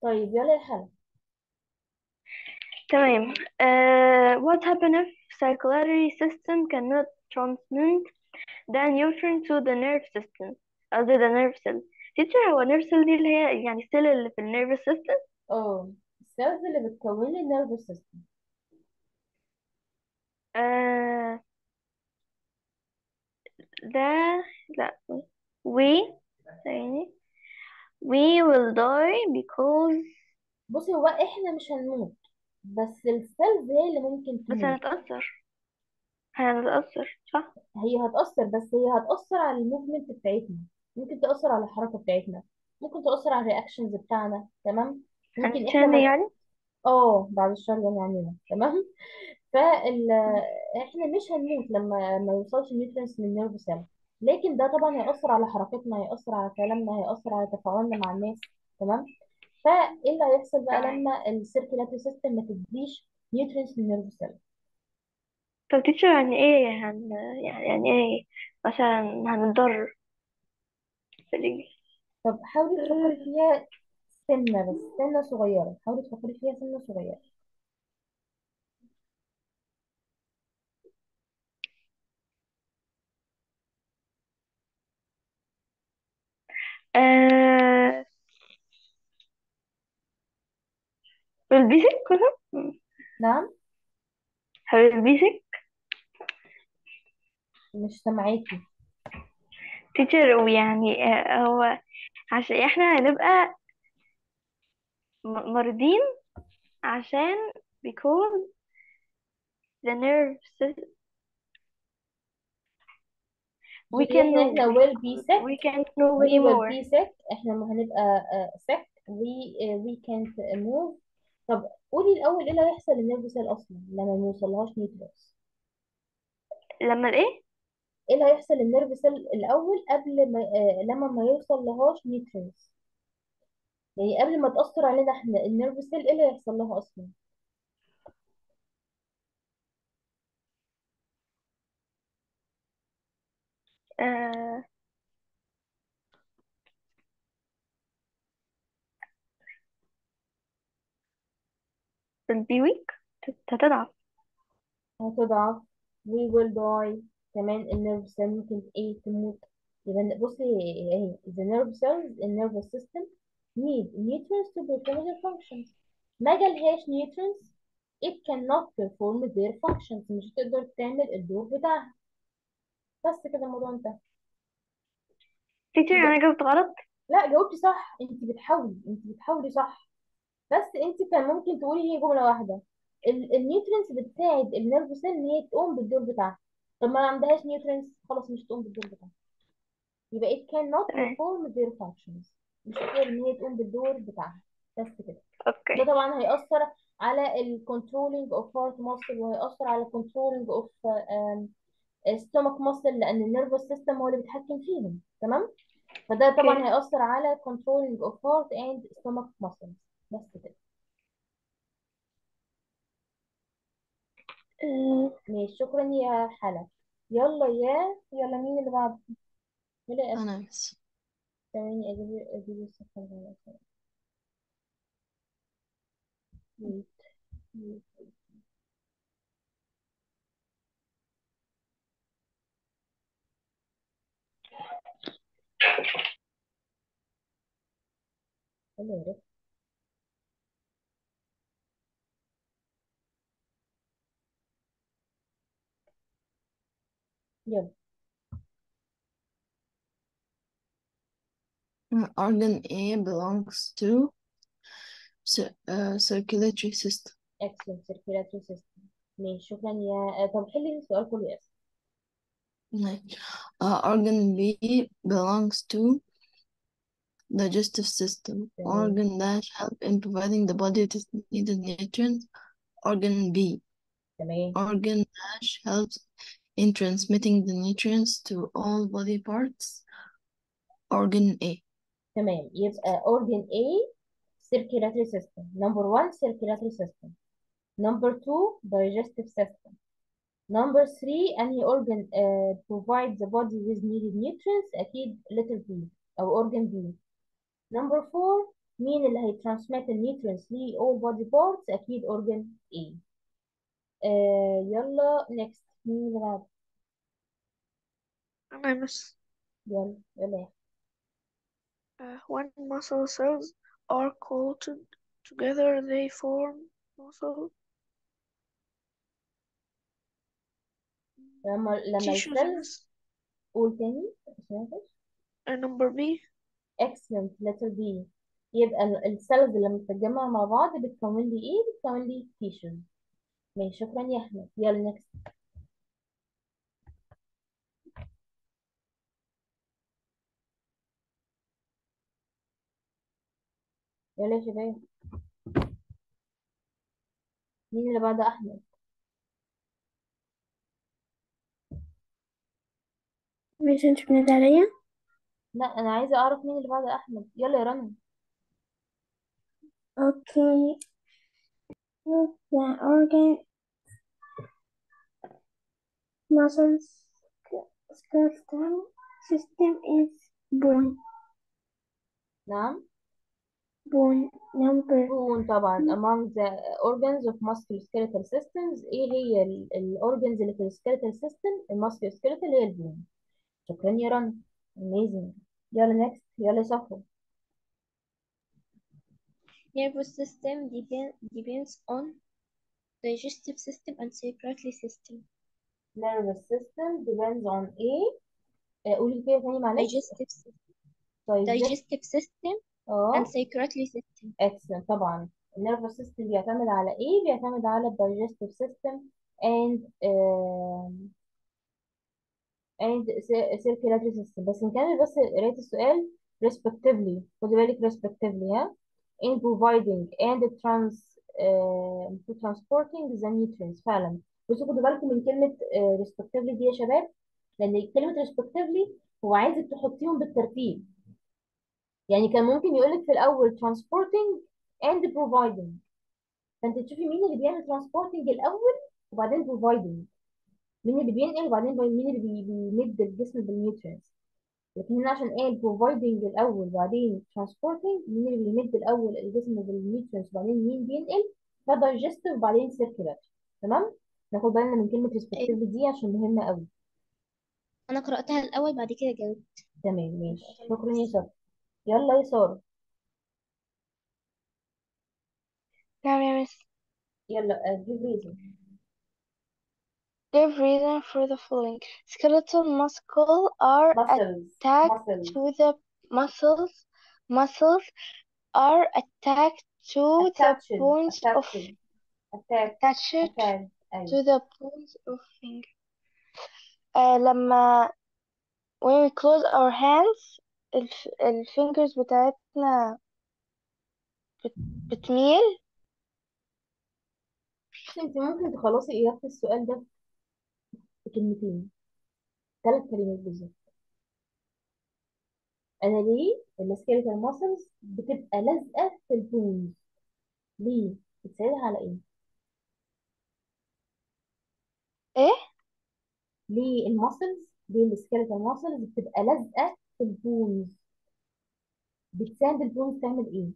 طيب يلا يا حلا تمام uh, what happen if circulatory system cannot transmit the nutrient to the nerve system قصدي the nerve cell teacher هو nerve cell دي اللي هي يعني السيل اللي في النيرف system اه السيلز اللي بتكون لي النيرفس سيستم uh, ده لا we ثاني we will die because بصي هو احنا مش هنموت بس السيلز هي اللي ممكن بس تموت هنتأثر هنتأثر صح هي هتأثر بس هي هتأثر على الموفمنت بتاعتنا ممكن تأثر على الحركة بتاعتنا ممكن تأثر على الرياكشنز بتاعنا تمام ممكن احنا هنتشل ما يعني اه بعد الشر يعني عننا تمام فال احنا مش هنموت لما ما يوصلش النيوترينز للنيرف سيل لكن ده طبعا هيأثر على حركتنا هيأثر على كلامنا هيأثر على تفاعلنا مع الناس تمام فايه اللي هيحصل بقى تمام لما السيركيلاتري سيستم ما تديش نيوترينز للنيرف سيل طب تيتشر يعني ايه هن يعني يعني ايه مثلا هنضر في الإنجليزي طب حاولي تفكري فيها سنة بس سنة صغيرة حاولي تفكري فيها سنة صغيرة آه في البيزك كله نعم في البيزك مش سامعاكي تيتشر ويعني آه هو عشان احنا هنبقى م- مرضين عشان because the nerve system we بتقولي can احنا احنا know will be sick we can know we way will more be sick احنا ما هنبقى uh, sick we uh, we can't move طب قولي الاول ايه اللي هيحصل للنيرف سيل اصلا لما ما يوصلهاش نيوترينز لما الايه ايه اللي هيحصل للنيرف سيل الاول قبل ما آه لما ما يوصل لهاش نيوترينز يعني قبل ما تاثر علينا احنا النيرف سيل ايه اللي هيحصل لها اصلا آه be weak هتضعف هتضعف we will die كمان النيرف سيل ممكن ايه تموت يبقى بصي اهي the nerve cells in nervous system need nutrients to perform their functions ما جالهاش nutrients it cannot perform their functions مش هتقدر تعمل الدور بتاعها بس كده الموضوع انتهى تيتشر يبقى انا جاوبت غلط لا جاوبتي صح انت بتحاولي انت بتحاولي صح بس انت كان ممكن تقولي هي جمله واحده النيوترينز بتساعد النيرف سيل ان هي تقوم بالدور بتاعها طب ما عندهاش نيوترينز خلاص مش هتقوم بالدور بتاعها يبقى it cannot تمام perform their functions مش هتقدر ان هي تقوم بالدور بتاعها بس كده ده اوكي طبعا هيأثر على ال controlling of heart muscle وهيأثر على controlling of um, stomach muscle لأن النيرفس سيستم هو اللي بيتحكم فيهم تمام فده طبعا اوكي هيأثر على controlling of heart and stomach muscles بس كده آه، ماشي شكرا يا حلا يلا يا يلا مين اللي بعد يلا يا أسماء أنا بس ثواني أجيب أجيب الصفحة اللي بعدها. wait wait يلا يا رب يلا organ A belongs to cir- uh, circulatory system excellent circulatory system ماشي شكرا يا طب حلي السؤال كله يا أسماء Right. Uh, organ B belongs to digestive system تمام organ that help in providing the body with needed nutrients organ B تمام organ dash helps in transmitting the nutrients to all body parts organ A تمام يبقى organ A circulatory system number one circulatory system number two digestive system number three أنهي organ uh, provides the body with needed nutrients أكيد letter B أو organ B number four مين اللي هيترانسميت النيوترينز ل all body parts اكيد organ A آه يلا next مين اللي بعد أنا يا مس يلا يلا uh, when muscle cells are coated together they form muscle لما لما tissues يا السيلز مس قول تاني سمعتش Uh, number B excellent letter B يبقى السيلز لما بتتجمع مع بعض بتكون لي ايه بتكون لي tissues ماشي شكرا يا احمد يلا next يلا يا شباب مين اللي بعد احمد مش انت بنادي عليا لا انا عايزه اعرف مين اللي بعد احمد يلا يا رنا اوكي the organ muscles skeletal system is bone نعم bone number بون طبعا among the organs of musculoskeletal systems ايه هي الاورجنز اللي في السكيلتال سيستم الماسكيوسكيلتال هي البون شكرا يا رنا amazing يلا next يلا يا صفوة Nervous system depend, depends on digestive system and circulatory system. nervous system depends on ايه آه، قولي كده تاني معلش Digestive system, طيب this- digestive system اه and circulatory system. excellent طبعا النيرفس سيستم بيعتمد على ايه بيعتمد على الدايجستيف سيستم and um, and cir- circulatory system بس نكمل بس قراية السؤال respectively خدي بالك respectively ها in providing and trans uh, transporting the nutrients فعلا بصوا خدوا بالكم من كلمة uh, respectively دي يا شباب لأن كلمة respectively هو عايزك تحطيهم بالترتيب يعني كان ممكن يقولك في الأول transporting and providing فأنت تشوفي مين اللي بيعمل transporting الأول وبعدين providing مين اللي بينقل وبعدين بي- مين اللي بي- بيمد الجسم بالنيوترينز لكن هنا عشان قال providing الأول وبعدين transporting مين اللي بيمد الأول الجسم بالنيوترينز وبعدين مين بينقل ده digestive وبعدين circulatory تمام ناخد بالنا من كلمة respectively دي عشان مهمة قوي أنا قرأتها الأول بعد كده جاوبت. تمام ماشي شكرا يا سارة يلا يا سارة نعم يا مس يلا uh, give reason give reason for the following skeletal muscle are muscles attached muscles to the muscles muscles are attached to the attached bones of attached attached attached attached to أيوة the bones of finger آه لما when we close our hands الف... الفingers بتاعتنا بت... بتميل بس انت ممكن تخلصي إجابة السؤال ده في كلمتين ثلاث كلمات بالظبط انا ليه السكيلتال ماسلز بتبقى لازقه في البونز ليه بتساعدها على ايه ايه ليه الماسلز ليه السكيلتال ماسلز بتبقى لازقه في البونز بتساعد البونز تعمل ايه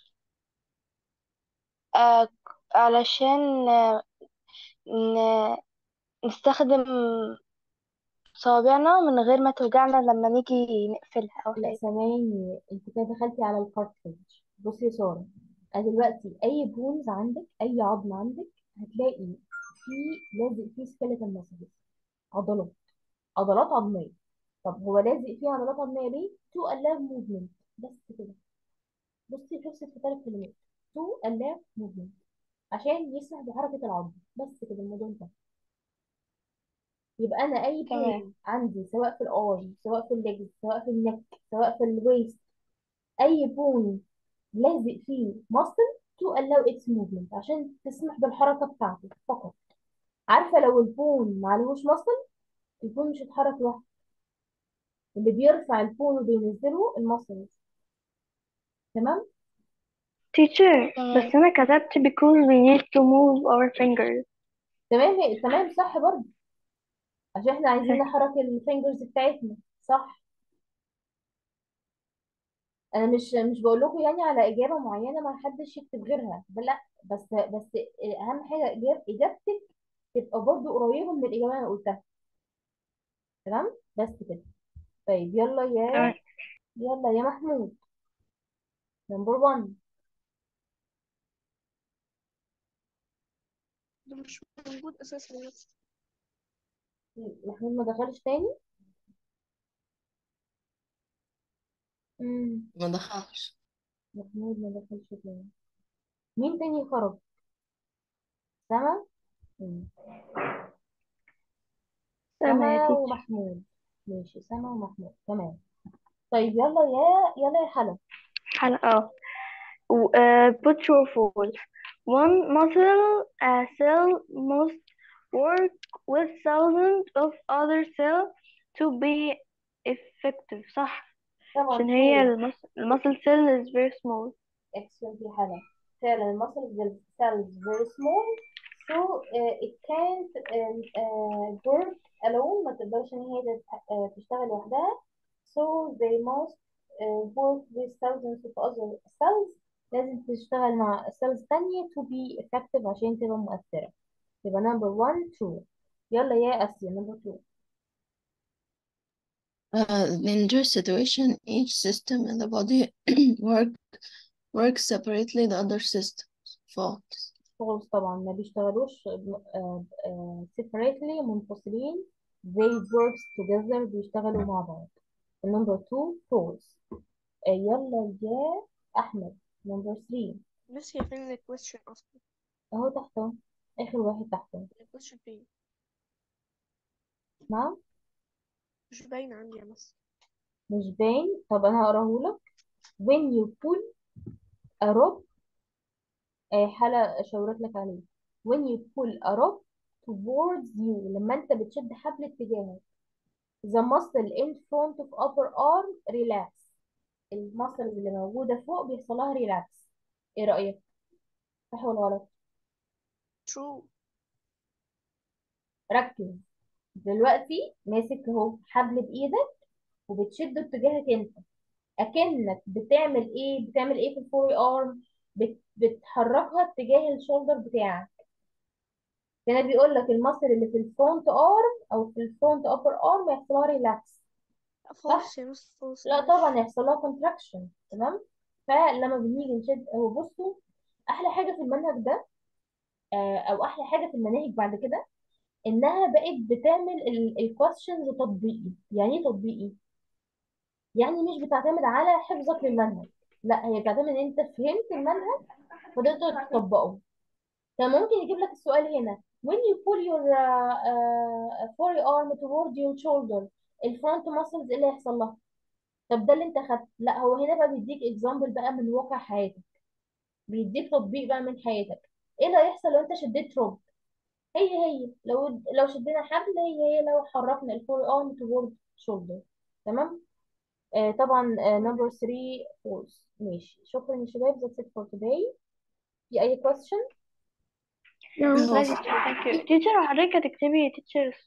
آه علشان آه، ن... نستخدم صوابعنا من غير ما توجعنا لما نيجي نقفلها او لا حاجة ثواني انت كده دخلتي على الكارتريج بصي يا ساره انا دلوقتي اي بونز عندك اي عظم عندك هتلاقي في لازق فيه سكيلتال ماسلز عضلات عضلات عظميه طب هو لازق فيه عضلات عظميه ليه تو allow movement بس كده بصي حفظت في ثلاث كلمات تو allow movement عشان يسمح بحركه العظم بس كده الموضوع انتهى يبقى انا اي تمام بون عندي سواء في الارم سواء في الليجز سواء في النك سواء في الويست اي بون لازق فيه muscle to allow its movement عشان تسمح بالحركه بتاعته فقط عارفه لو البون معلهوش muscle البون مش هيتحرك لوحده اللي بيرفع البون وبينزله المسلز تمام teacher تمام بس أنا كتبت because we need to move our fingers تمام هي- تمام صح برضه عشان احنا عايزين نحرك الفينجرز بتاعتنا صح انا مش مش بقول لكم يعني على اجابه معينه ما حدش يكتب غيرها لا بس بس اهم حاجه إجاب- اجابتك تبقى برضو قريبه من الاجابه اللي انا قلتها تمام بس كده طيب يلا يا تمام يلا يا محمود نمبر 1 ده مش موجود أساسا بس محمود ما دخلش تاني امم ما دخلش محمود ما دخلش تاني مين تاني خرج سما مم. سما يا سما تيتشر ومحمود ماشي سما ومحمود تمام طيب يلا يا يلا يا حلا حلقة اه و- uh, put true or false one muscle uh, cell must work with thousands of other cells to be effective صح طبعا عشان هي true المس- المسل cell is very small excellent يا حلا فعلا المسل cells very small so uh, it can't um, uh, work alone ما تقدرش ان هي تت- آه، تشتغل لوحدها so they must uh, work with thousands of other cells لازم تشتغل مع cells تانية to be effective عشان تبقى مؤثرة يبقى number one true يلا يا آسيا number two Uh, in this situation, each system in the body work works separately the other systems. False. false طبعا ما بيشتغلوش آه، آه، separately منفصلين they work together بيشتغلوا مع بعض number two false آه، يلا يا أحمد number three بس هي فين ال question أصلا أهو تحت أهو آخر واحد تحت أهو. ال question فين نعم مش باينة عندي يا مس مش باين طب أنا هقراه لك when you pull a rope آه، حالة شاورت لك عليه when you pull a rope towards you لما أنت بتشد حبل اتجاهك the muscle in front of upper arm relax المسلز اللي موجودة فوق بيحصل لها ريلاكس ايه رأيك صح ولا غلط true ركز دلوقتي ماسك اهو حبل بايدك وبتشده اتجاهك انت اكنك بتعمل ايه بتعمل ايه في الفوري ارم بت... بتحركها اتجاه الشولدر بتاعك هنا بيقول لك المسل اللي في الفرونت ارم او في الفرونت ابر ارم يحصل لها ريلاكس صح false يا مس false لا معلش طبعا يحصل لها كونتراكشن تمام فلما بنيجي نشد اهو بصوا احلى حاجه في المنهج ده آه، او احلى حاجه في المناهج بعد كده انها بقت بتعمل الكويستشنز تطبيقي يعني ايه تطبيقي يعني مش بتعتمد على حفظك للمنهج لا هي بتعتمد ان انت فهمت المنهج وتقدر تطبقه كان ممكن يجيب لك السؤال هنا when you pull your uh, uh, forearm toward your shoulder الفرونت muscles ايه اللي هيحصل لها طب ده اللي انت خدت لا هو هنا بقى بيديك اكزامبل بقى من واقع حياتك بيديك تطبيق بقى من حياتك ايه اللي هيحصل لو انت شديت روب هي هي لو لو شدينا حبل هي هي لو حركنا الفور ارم toward shoulder تمام آه طبعا نمبر 3 false ماشي شكرا يا شباب that's it for today في اي question no No. thank you thank you teacher حضرتك هتكتبي teacher